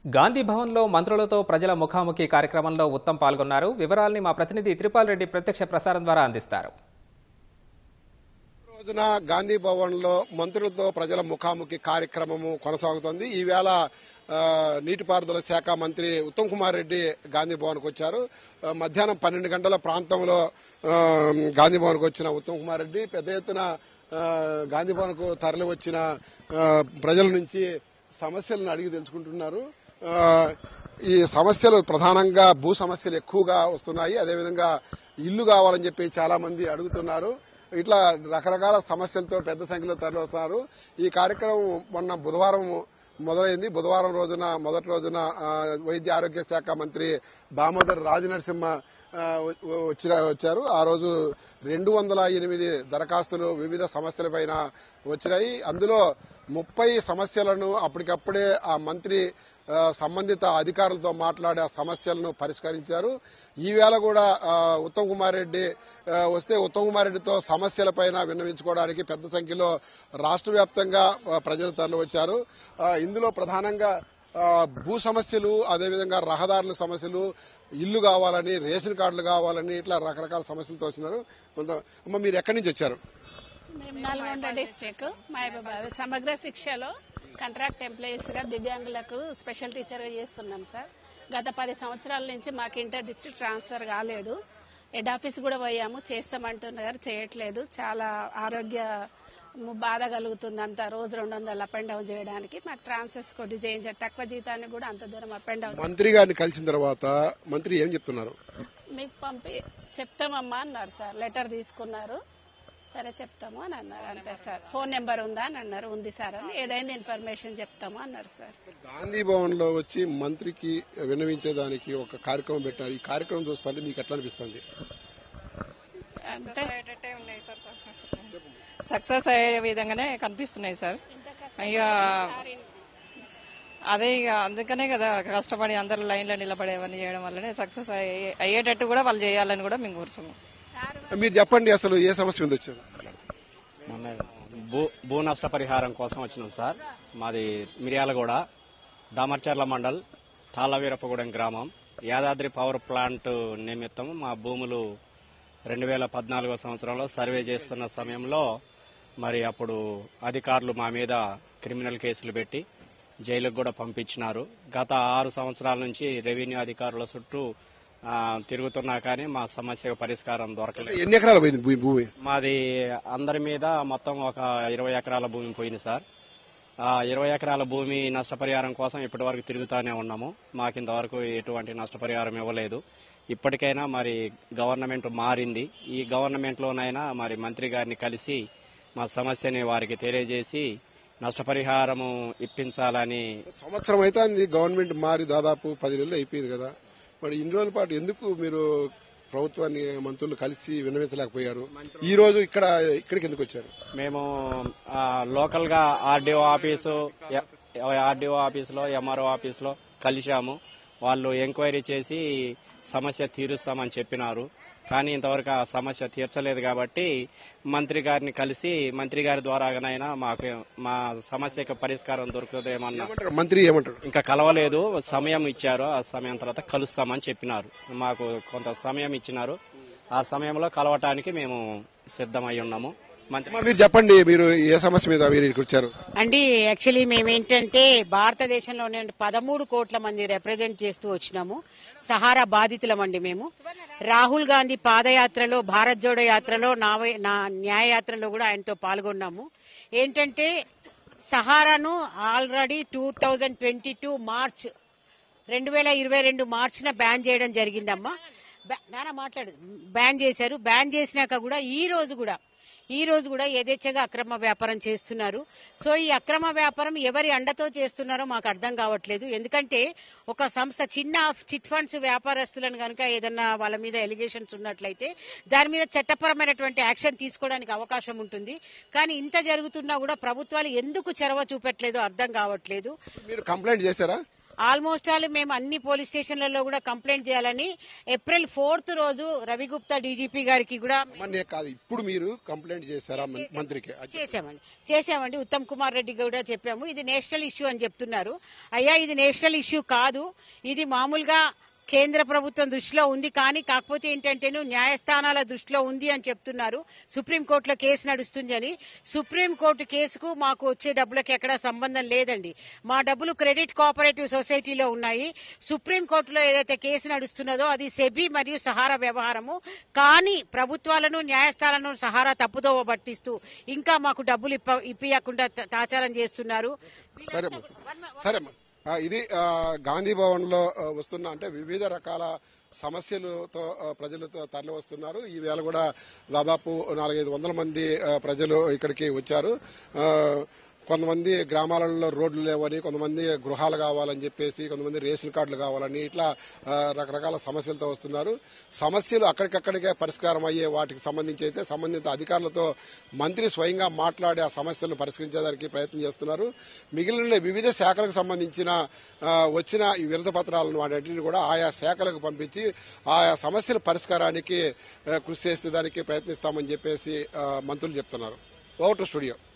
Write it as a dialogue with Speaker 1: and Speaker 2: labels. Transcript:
Speaker 1: గాంధీ భవన్లో మంత్రులతో ప్రజల ముఖాముఖి కార్యక్రమంలో ఉత్తమ్ పాల్గొన్నారు వివరాల్ని మా ప్రతినిధి త్రిపాల్ రెడ్డి ప్రత్యక్ష ప్రసారం ద్వారా అందిస్తారు
Speaker 2: రోజున గాంధీ భవన్ లో మంత్రులతో ప్రజల ముఖాముఖి కార్యక్రమము కొనసాగుతోంది ఈవేళ ఆ, నీటిపారుదల శాఖ మంత్రి ఉత్తమ్ కుమార్ రెడ్డి గాంధీ భవన్కు వచ్చారు ఆ, మధ్యాహ్నం పన్నెండు గంటల ప్రాంతంలో ఆ, గాంధీ భవన్కు వచ్చిన ఉత్తమ్ కుమార్ రెడ్డి పెద్ద ఎత్తున ఆ, గాంధీ భవన్కు తరలి వచ్చిన ఆ, ప్రజల నుంచి సమస్యలను అడిగి తెలుసుకుంటున్నారు ఆ, ఈ సమస్యలు ప్రధానంగా భూ సమస్యలు ఎక్కువగా వస్తున్నాయి అదేవిధంగా ఇల్లు కావాలని చెప్పి చాలా మంది అడుగుతున్నారు ఇట్లా రకరకాల సమస్యలతో పెద్ద సంఖ్యలో తరలి వస్తున్నారు ఈ కార్యక్రమం మొన్న బుధవారం మొదలైంది బుధవారం రోజున మొదటి రోజున ఆ, వైద్య ఆరోగ్య శాఖ మంత్రి దామోదర్ రాజనరసింహ ఆ, వ- వచ్చిన వచ్చారు ఆ రోజు రెండు వందల ఎనిమిది దరఖాస్తులు వివిధ సమస్యలపైన వచ్చినాయి అందులో ముప్పై సమస్యలను అప్పటికప్పుడే ఆ మంత్రి ఆ, సంబంధిత అధికారులతో మాట్లాడి ఆ సమస్యలను పరిష్కరించారు ఈవేళ కూడా ఆ, ఉత్తమ్ కుమార్ రెడ్డి ఆ, వస్తే ఉత్తమ్ కుమార్ రెడ్డితో సమస్యలపైన విన్నవించుకోవడానికి పెద్ద సంఖ్యలో రాష్ట్ర వ్యాప్తంగా ఆ, ప్రజలు తరలి వచ్చారు ఆ, ఇందులో ప్రధానంగా ఆ, భూ సమస్యలు అదేవిధంగా రహదారుల సమస్యలు ఇల్లు కావాలని రేషన్ కార్డులు కావాలని ఇట్లా రకరకాల సమస్యలతో వచ్చినారు కొంత అమ్మ మీరు ఎక్కడి నుంచి వచ్చారు
Speaker 3: మేము నల్గొండ డిస్టిక్ మహబూబాద్ సమగ్ర శిక్షలో కాంట్రాక్ట్ ఎంప్లాయీస్ గా దివ్యాంగులకు స్పెషల్ టీచర్ గా చేస్తున్నాం సార్ గత పది సంవత్సరాల నుంచి మాకు ఇంటర్ డిస్ట్రిక్ట్ ట్రాన్స్ఫర్ కాలేదు హెడ్ ఆఫీస్ కూడా పోయాము చేస్తామంటున్నారు చేయట్లేదు చాలా ఆరోగ్య బాధ కలుగుతుంది అంత రోజు రెండు వందలు అప్ అండ్ డౌన్ చేయడానికి మాకు ట్రాన్స్ఫర్స్ కొద్ది చేయించారు తక్కువ జీతానికి కూడా అంత దూరం అప్ అండ్ డౌన్
Speaker 2: మంత్రి గారిని కలిసిన తర్వాత మంత్రి ఏం చెప్తున్నారు
Speaker 3: మీకు పంపి చెప్తామమ్మా అన్నారు సార్ లెటర్ తీసుకున్నారు సరే చెప్తాము అని అన్నారు అంతే సార్ ఫోన్ నెంబర్ ఉందా అని అన్నారు ఉంది సార్ అని ఏదైనా ఇన్ఫర్మేషన్ చెప్తాము అన్నారు సార్
Speaker 2: గాంధీ భవన్ లో వచ్చి మంత్రికి విన్నవించేదానికి ఒక కార్యక్రమం పెట్టారు ఈ కార్యక్రమం చూస్తుంటే మీకు ఎట్లా అనిపిస్తుంది
Speaker 3: అంటే
Speaker 4: సక్సెస్ అయ్యే విధంగానే కనిపిస్తున్నాయి సార్ ఇక అదే ఇక అందుకనే కదా కష్టపడి అందరూ లైన్లో నిలబడి అవన్నీ చేయడం వల్లనే సక్సెస్ అయ్యేటట్టు కూడా వాళ్ళు చేయాలని కూడా మేము కూర్చున్నాం
Speaker 2: మీరు చెప్పండి అసలు ఏ సమస్య మీద వచ్చారు
Speaker 5: మొన్న భూ భూ నష్ట పరిహారం కోసం వచ్చినాం సార్ మాది మిర్యాలగూడ దామర్చర్ల మండల్ తాళ్ళవీరప్పగూడెం గ్రామం యాదాద్రి పవర్ ప్లాంట్ నిమిత్తం మా భూములు రెండు వేల పద్నాలుగో సంవత్సరంలో సర్వే చేస్తున్న సమయంలో మరి అప్పుడు అధికారులు మా మీద క్రిమినల్ కేసులు పెట్టి జైలుకు కూడా పంపించినారు గత ఆరు సంవత్సరాల నుంచి రెవెన్యూ అధికారుల చుట్టూ ఆ, తిరుగుతున్నా కానీ మా సమస్యకు పరిష్కారం దొరకలేదు
Speaker 2: ఎన్ని ఎకరాలు పోయింది భూ- భూమి
Speaker 5: మాది అందరి మీద మొత్తం ఒక ఇరవై ఎకరాల భూమి పోయింది సార్ ఆ ఇరవై ఎకరాల భూమి నష్టపరిహారం కోసం ఇప్పటి వరకు తిరుగుతానే ఉన్నాము మాకు ఇంతవరకు ఎటువంటి నష్టపరిహారం ఇవ్వలేదు ఇప్పటికైనా మరి గవర్నమెంట్ మారింది ఈ గవర్నమెంట్ లోనైనా మరి మంత్రి గారిని కలిసి మా సమస్యని వారికి తెలియజేసి నష్టపరిహారము ఇప్పించాలని
Speaker 2: సంవత్సరం అయితే అంది గవర్నమెంట్ మారి దాదాపు పది నెలలు అయిపోయింది కదా మరి ఇన్ని రోజుల పాటు ఎందుకు మీరు ప్రభుత్వాన్ని మంత్రులు కలిసి విన్నవించలేకపోయారు ఈ రోజు ఇక్కడ ఇక్కడికి ఎందుకు వచ్చారు
Speaker 5: మేము ఆ, లోకల్ గా ఆర్డీఓ ఆఫీసు ఆర్డీఓ ఆఫీసులో ఎంఆర్ఓ ఆఫీసులో కలిశాము వాళ్ళు ఎంక్వైరీ చేసి సమస్య తీరుస్తామని చెప్పినారు కానీ ఇంతవరకు ఆ సమస్య తీర్చలేదు కాబట్టి మంత్రి గారిని కలిసి మంత్రి గారి ద్వారాగానైనా మాకు మా సమస్యకు పరిష్కారం దొరుకుతుందేమన్నా
Speaker 2: ఏమంటారు మంత్రి ఏమంటారు
Speaker 5: ఇంకా కలవలేదు సమయం ఇచ్చారు ఆ సమయం తర్వాత కలుస్తామని చెప్పినారు మాకు కొంత సమయం ఇచ్చినారు ఆ సమయంలో కలవటానికి మేము సిద్ధమై ఉన్నాము మంత్రి
Speaker 2: అమ్మా, మీరు చెప్పండి మీరు ఏ సమస్య మీద మీరు ఇక్కడికి వచ్చారు
Speaker 6: అండి యాక్చువల్లీ మేమేంటంటే భారతదేశంలోనే పదమూడు కోట్ల మంది రిప్రజెంట్ చేస్తూ వచ్చినాము సహారా బాధితులమండి మేము రాహుల్ గాంధీ పాదయాత్రలో భారత్ జోడో యాత్రలో నా వై- నా న్యాయయాత్రలో కూడా ఆయనతో పాల్గొన్నాము ఏంటంటే సహారాను already two thousand twenty two March రెండు వేల ఇరవై రెండు మార్చిన బ్యాన్ చేయడం జరిగిందమ్మా బ్యా- నాన్న మాట్లాడు బ్యాన్ చేశారు బ్యాన్ చేసినాక కూడా ఈ రోజు కూడా ఈ రోజు కూడా యథేచ్ఛగా అక్రమ వ్యాపారం చేస్తున్నారు సో ఈ అక్రమ వ్యాపారం ఎవరి అండతో చేస్తున్నారో మాకు అర్థం కావట్లేదు ఎందుకంటే ఒక సంస్థ చిన్న చిట్ ఫండ్స్ వ్యాపారస్తులను కనుక ఏదన్నా వాళ్ళ మీద ఎలిగేషన్స్ ఉన్నట్లయితే దాని మీద చట్టపరమైనటువంటి యాక్షన్ తీసుకోవడానికి అవకాశం ఉంటుంది కానీ ఇంత జరుగుతున్నా కూడా ప్రభుత్వాలు ఎందుకు చొరవ చూపెట్టలేదో అర్థం కావట్లేదు
Speaker 2: మీరు కంప్లైంట్ చేశారా
Speaker 6: ఆల్మోస్ట్ ఆల్ మేము అన్ని పోలీస్ స్టేషన్లలో కూడా కంప్లైంట్ చేయాలని ఏప్రిల్ ఫోర్త్ రోజు రవిగుప్తా డీజీపీ గారికి కూడా
Speaker 2: మొన్నే కాదు ఇప్పుడు మీరు కంప్లైంట్ చేశారా మం- మంత్రికి అది
Speaker 6: చేశామండి చేశామండి ఉత్తమ్ కుమార్ రెడ్డి కూడా చెప్పాము ఇది నేషనల్ ఇష్యూ అని చెప్తున్నారు అయ్యా ఇది నేషనల్ ఇష్యూ కాదు ఇది మామూలుగా కేంద్ర ప్రభుత్వం దృష్టిలో ఉంది కానీ కాకపోతే ఏంటంటేను న్యాయస్థానాల దృష్టిలో ఉంది అని చెప్తున్నారు సుప్రీంకోర్టులో కేసు నడుస్తుంది అని సుప్రీంకోర్టు కేసుకు మాకు వచ్చే డబ్బులకి ఎక్కడా సంబంధం లేదండి మా డబ్బులు క్రెడిట్ కోఆపరేటివ్ సొసైటీలో ఉన్నాయి సుప్రీంకోర్టులో ఏదైతే కేసు నడుస్తున్నదో అది సెబీ మరియు సహారా వ్యవహారము కానీ ప్రభుత్వాలను న్యాయస్థానాలను సహారా తప్పుదోవ పట్టిస్తూ ఇంకా మాకు డబ్బులు ఇప్ప ఇప్పియకుండా త- తాచారం చేస్తున్నారు
Speaker 2: సరే అమ్మా. సరే అమ్మా. ఆ, ఇది ఆ, గాంధీ భవన్ లో ఆ, వస్తున్న అంటే వివిధ రకాల సమస్యలతో ఆ, ప్రజలతో తరలి వస్తున్నారు ఈ వేళ కూడా దాదాపు నాలుగైదు వందల మంది ఆ, ప్రజలు ఇక్కడికి వచ్చారు ఆ, కొంతమంది గ్రామాలలో రోడ్లు లేవని కొంతమంది గృహాలు కావాలని చెప్పేసి కొంతమంది రేషన్ కార్డులు కావాలని ఇట్లా ఆ, రకరకాల సమస్యలతో వస్తున్నారు సమస్యలు అక్కడికక్కడికే పరిష్కారం అయ్యే వాటికి సంబంధించి అయితే సంబంధిత అధికారులతో మంత్రి స్వయంగా మాట్లాడి ఆ సమస్యలను పరిష్కరించేదానికి ప్రయత్నం చేస్తున్నారు మిగిలిన వివిధ శాఖలకు సంబంధించిన ఆ, వచ్చిన ఈ విరత పత్రాలను వాటిని కూడా ఆయా శాఖలకు పంపించి ఆయా సమస్యల పరిష్కారానికి ఆ, కృషి చేసేదానికి ప్రయత్నిస్తామని చెప్పేసి ఆ, మంత్రులు చెప్తున్నారు ఓవర్ టు స్టూడియో